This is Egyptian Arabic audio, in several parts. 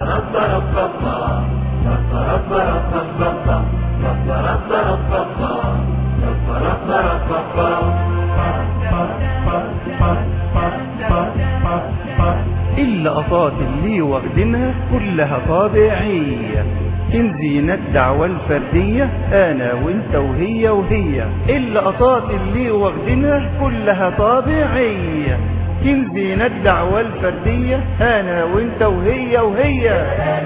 اللقطات اللي واخدينها كلها طابعية من زينة الدعوة الفردية أنا وانت وهي وهي اللقطات اللي واخدينها كلها طابعية من زينة الدعوة الفردية أنا وانت وهي وهي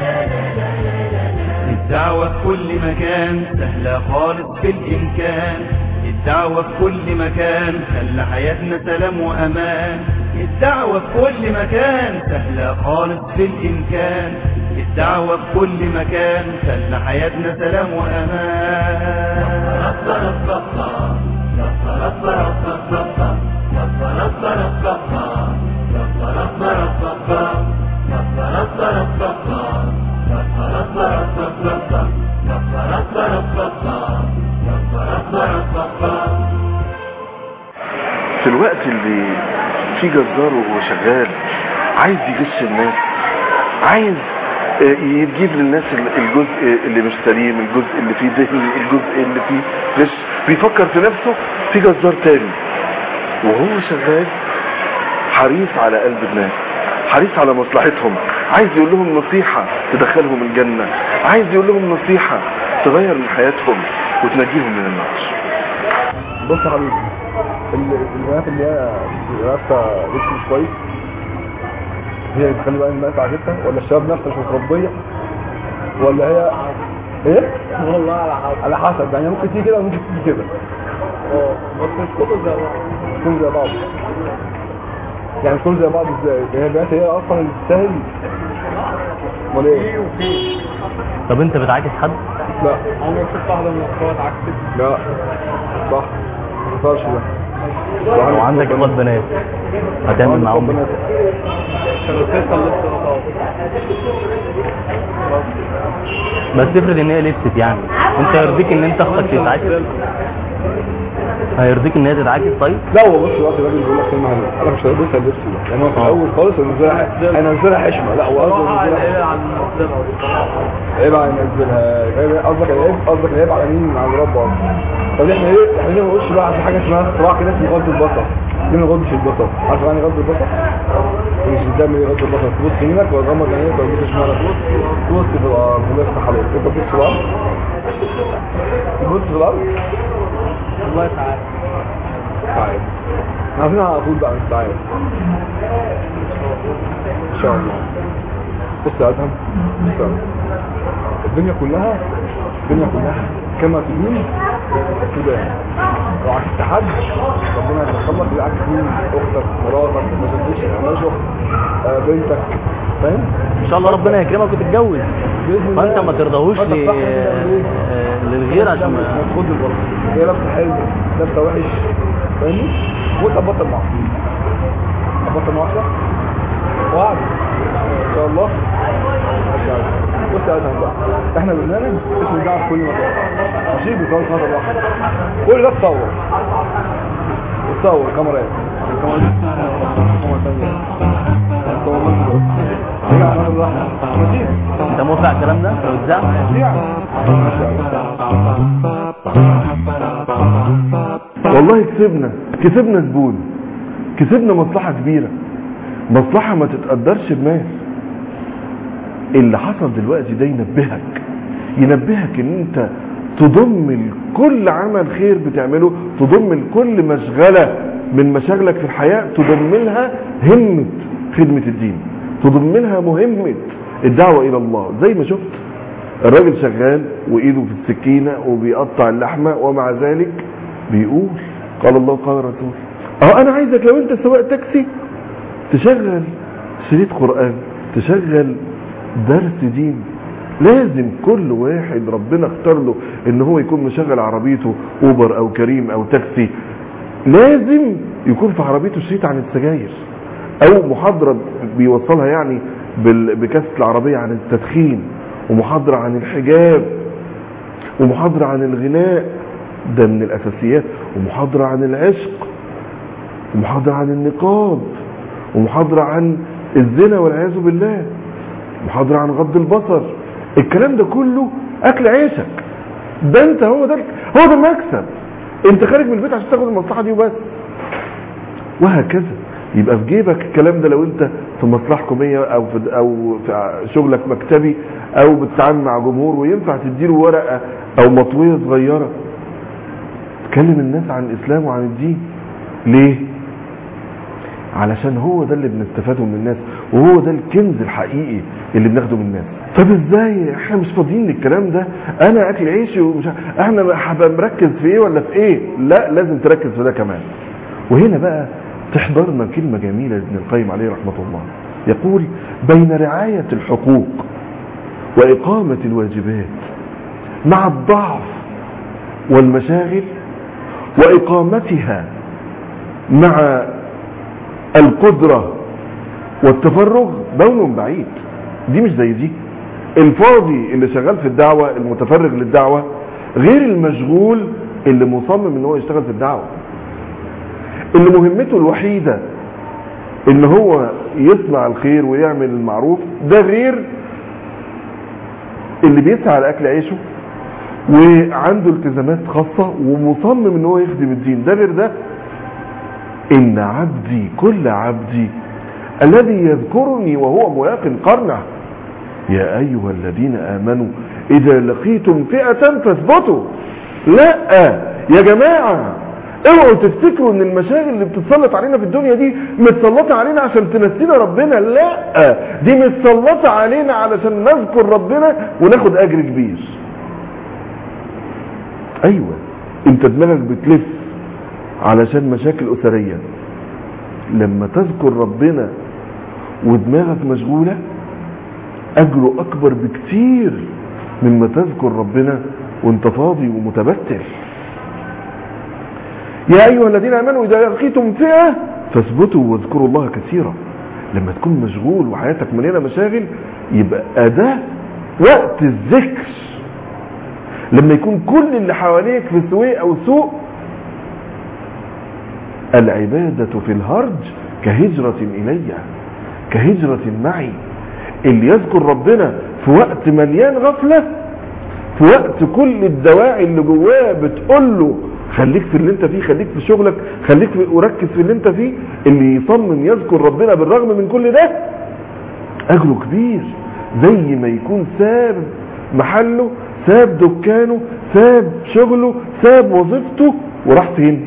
الدعوة في كل مكان سهلة خالص في الإمكان الدعوة في كل مكان خلى حياتنا سلام وأمان الدعوة في كل مكان سهلة خالص في الإمكان الدعوة في كل مكان خلى حياتنا سلام وأمان في الوقت اللي في جزار وهو شغال عايز يغش الناس عايز آه، يجيب للناس ال- الجزء اللي مش سليم الجزء اللي فيه دهن الجزء اللي فيه غش بيفكر في نفسه في جزار تاني وهو شغال حريص على قلب الناس حريص على مصلحتهم عايز يقول لهم نصيحة تدخلهم الجنة عايز يقول لهم نصيحة تغير من حياتهم وتنجيهم من النار بص يا حبيبي ال- البنات اللي هي لابسه لبس مش كويس هي اللي بتخلي بقى الناس عاجبها ولا الشباب نفسه مش متربيه ولا هي ايه؟ والله على حسب على حسب يعني ممكن تيجي كده وممكن تيجي كده اه بس مش كله زي بعض مش كله زي بعض يعني مش كله زي بعض ازاي؟ هي البنات هي اصلا اللي تستاهل امال ايه؟ طب انت بتعاكس حد لا عمرك شفت واحده من الاخوات عكست؟ لا صح ما حصلش ده وعندك اخوات بنات هتعمل معاهم ايه؟ بس افرض ان هي لبست يعني انت يرضيك ان انت اختك تتعاكس هيرضيك ان هي تتعاكس طيب لا هو بص دلوقتي الراجل بيقول لك كلمه حلوه انا مش هلبسها اللبس ده يعني هو في آه. الاول خالص هينزلها هينزلها حشمه لا هو قصده ينزلها عيب على ينزلها عيب- قصدك عيب قصدك عيب على مين على الرب اصلا طب احنا ايه احنا ليه ما نقولش بقى في حاجه اسمها اختراع كده اسمه غض البصر ليه ما نغضش البصر عارف يعني غض البصر مش تعمل ايه غض البصر تبص يمينك وتغمض عينيك وتبص شمالك تبص في الارض ونفتح عليك انت تبص في الارض تبص في الارض والله تعالى تعالى عايزين على طول بقى مش تعالى ان شاء الله بص يا ادهم بص يا أدهم. الدنيا كلها الدنيا كلها كما تدين تبان لو عكست حد ربنا يتخلص يبقى عكس مين اختك مراتك ما تنسيش مش اخت آه، بنتك فاهم ان شاء الله ربنا يكرمك وتتجوز باذن الله فانت ما ترضاهوش فأنت ل- صح كده تعمل إيه؟ آه، للغير عشان ما خد البرد هي لابسه حلو لابسه وحش فاهمني وانت بطل معصيه بطل معصيه وعد ان شاء الله ماشي يا عم. بص يا ادهم بقى احنا برنامج اسمه دعوه في كل مكان ماشي بيصور خاطر واحد كل ده تصور تصور كاميرات الكاميرا دي كاميرا ثانيه تصور مصر رجع على الرحمه ماشي انت موافق على الكلام ده لو اتذاع ماشي يا عم. والله كسبنا كسبنا زبون كسبنا مصلحة كبيرة مصلحة ما تتقدرش بمال اللي حصل دلوقتي ده ينبهك ينبهك ان انت تضم كل عمل خير بتعمله تضم كل مشغلة من مشاغلك في الحياة تضم لها همة خدمة الدين تضم لها مهمة الدعوة الى الله زي ما شفت الراجل شغال وايده في السكينة وبيقطع اللحمة ومع ذلك بيقول قال الله قال الرسول اه انا عايزك لو انت سواق تاكسي تشغل شريط قرآن تشغل درس دين لازم كل واحد ربنا اختار له ان هو يكون مشغل عربيته اوبر او كريم او تاكسي لازم يكون في عربيته شريط عن السجاير او محاضرة بيوصلها يعني بال- بكاسة العربية عن التدخين ومحاضرة عن الحجاب ومحاضرة عن الغناء ده من الاساسيات ومحاضرة عن العشق ومحاضرة عن النقاب ومحاضرة عن الزنا والعياذ بالله محاضرة عن غض البصر الكلام ده كله اكل عيشك ده انت هو ده هو ده المكسب انت خارج من البيت عشان تاخد المصلحة دي وبس وهكذا يبقى في جيبك الكلام ده لو انت في مصلحة حكومية او في او في شغلك مكتبي او بتتعامل مع جمهور وينفع تديله ورقة او مطوية صغيرة تكلم الناس عن الاسلام وعن الدين ليه علشان هو ده اللي بنستفاده من الناس وهو ده الكنز الحقيقي اللي بناخده من الناس طب ازاي احنا مش فاضيين للكلام ده انا اكل عيشي ومش ع- احنا هبقى مركز في ايه ولا في ايه لا لازم تركز في ده كمان وهنا بقى تحضرنا كلمة جميلة لابن القيم عليه رحمة الله يقول بين رعاية الحقوق وإقامة الواجبات مع الضعف والمشاغل وإقامتها مع القدرة والتفرغ بون بعيد دي مش زي دي الفاضي اللي شغال في الدعوة المتفرغ للدعوة غير المشغول اللي مصمم ان هو يشتغل في الدعوة اللي مهمته الوحيدة ان هو يصنع الخير ويعمل المعروف ده غير اللي بيسعى على اكل عيشه وعنده التزامات خاصة ومصمم ان هو يخدم الدين ده غير ده ان عبدي كل عبدي الذي يذكرني وهو ملاق قرنه يا ايها الذين امنوا اذا لقيتم فئة فاثبتوا لا يا جماعة اوعوا تفتكروا ان المشاغل اللي بتتسلط علينا في الدنيا دي متسلطة علينا عشان تنسينا ربنا لا دي متسلطة علينا علشان نذكر ربنا وناخد اجر كبير ايوه انت دماغك بتلف علشان مشاكل اسرية لما تذكر ربنا ودماغك مشغولة اجره اكبر بكتير مما تذكر ربنا وانت فاضي ومتبتل يا ايها الذين امنوا اذا لقيتم فئة فاثبتوا واذكروا الله كثيرا لما تكون مشغول وحياتك مليانه مشاغل يبقى ده وقت الذكر لما يكون كل اللي حواليك في سوء او سوء العبادة في الهرج كهجرة إلي كهجرة معي اللي يذكر ربنا في وقت مليان غفلة في وقت كل الدواعي اللي جواه بتقول له خليك في اللي انت فيه خليك في شغلك خليك في وركز في اللي انت فيه اللي يصمم يذكر ربنا بالرغم من كل ده اجره كبير زي ما يكون ساب محله ساب دكانه ساب شغله ساب وظيفته وراح فين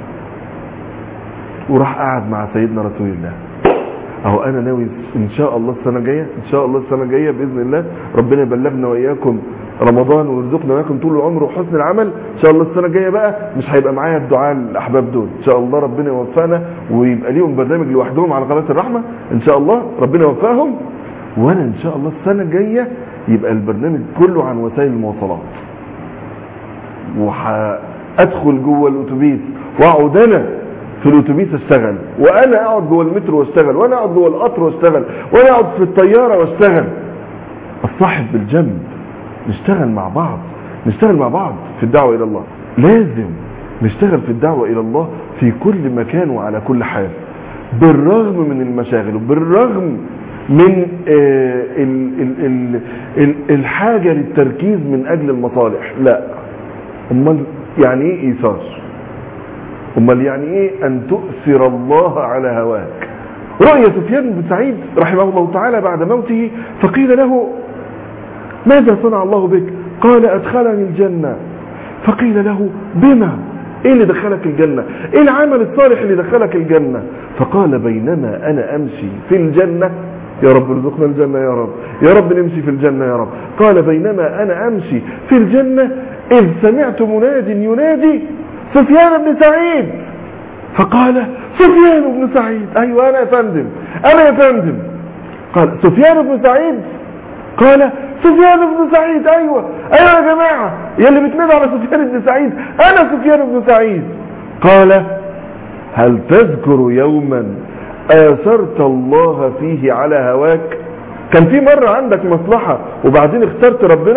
وراح قعد مع سيدنا رسول الله اهو انا ناوي ان شاء الله السنه الجايه ان شاء الله السنه الجايه باذن الله ربنا يبلغنا واياكم رمضان ويرزقنا واياكم طول العمر وحسن العمل ان شاء الله السنه الجايه بقى مش هيبقى معايا الدعاء الاحباب دول ان شاء الله ربنا يوفقنا ويبقى ليهم برنامج لوحدهم على قناه الرحمه ان شاء الله ربنا يوفقهم وانا ان شاء الله السنه الجايه يبقى البرنامج كله عن وسائل المواصلات وهادخل جوه الاتوبيس واقعد انا في الاتوبيس اشتغل وانا اقعد جوه المترو واشتغل وانا اقعد جوه القطر واشتغل وانا اقعد في الطياره واشتغل الصاحب بالجنب نشتغل مع بعض نشتغل مع بعض في الدعوه الى الله لازم نشتغل في الدعوه الى الله في كل مكان وعلى كل حال بالرغم من المشاغل وبالرغم من آه ال ال ال ال الحاجه للتركيز من اجل المصالح لا امال يعني ايه ايثار امال يعني ايه ان تؤثر الله على هواك رؤية سفيان بن سعيد رحمه الله تعالى بعد موته فقيل له ماذا صنع الله بك قال ادخلني الجنة فقيل له بما ايه اللي دخلك الجنة ايه العمل الصالح اللي دخلك الجنة فقال بينما انا امشي في الجنة يا رب ارزقنا الجنة يا رب يا رب نمشي في الجنة يا رب قال بينما انا امشي في الجنة اذ سمعت مناد ينادي سفيان بن سعيد فقال سفيان بن سعيد ايوه انا يا فندم انا يا فندم قال سفيان بن سعيد قال سفيان بن سعيد ايوه ايوه يا جماعه يا اللي بتنادى على سفيان بن سعيد انا سفيان بن سعيد قال هل تذكر يوما اثرت الله فيه على هواك كان في مرة عندك مصلحة وبعدين اخترت ربنا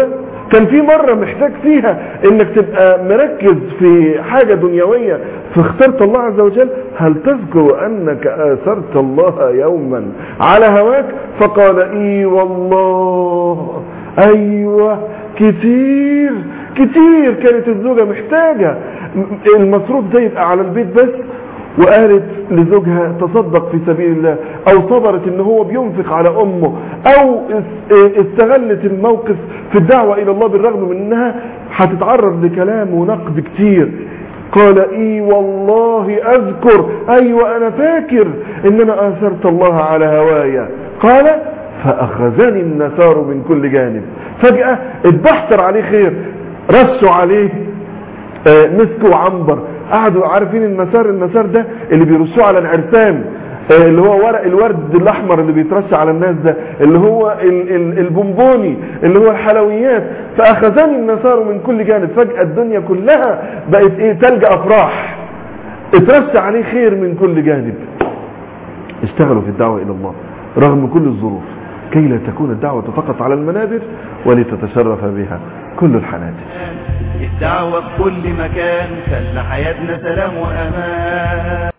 كان في مرة محتاج فيها انك تبقى مركز في حاجة دنيوية فاخترت الله عز وجل هل تذكر انك اثرت الله يوما على هواك فقال اي والله ايوه كتير كتير كانت الزوجة محتاجة المصروف ده يبقى على البيت بس وقالت لزوجها تصدق في سبيل الله او صبرت ان هو بينفق على امه او استغلت الموقف في الدعوة الى الله بالرغم من انها هتتعرض لكلام ونقد كتير قال اي والله اذكر ايوه انا فاكر ان انا اثرت الله على هوايا قال فاخذني النسار من كل جانب فجأة اتبحتر عليه خير رشوا عليه آه مسك وعنبر قعدوا عارفين المسار المسار ده اللي بيرشوه على العرسان آه اللي هو ورق الورد الاحمر اللي بيترش على الناس ده اللي هو ال ال البونبوني اللي هو الحلويات فاخذني النسار من كل جانب فجأة الدنيا كلها بقت ايه تلج افراح اترش عليه خير من كل جانب اشتغلوا في الدعوة الى الله رغم كل الظروف كي لا تكون الدعوة فقط على المنابر ولتتشرف بها كل الحنادر الدعوة في كل مكان خلى حياتنا سلام وأمان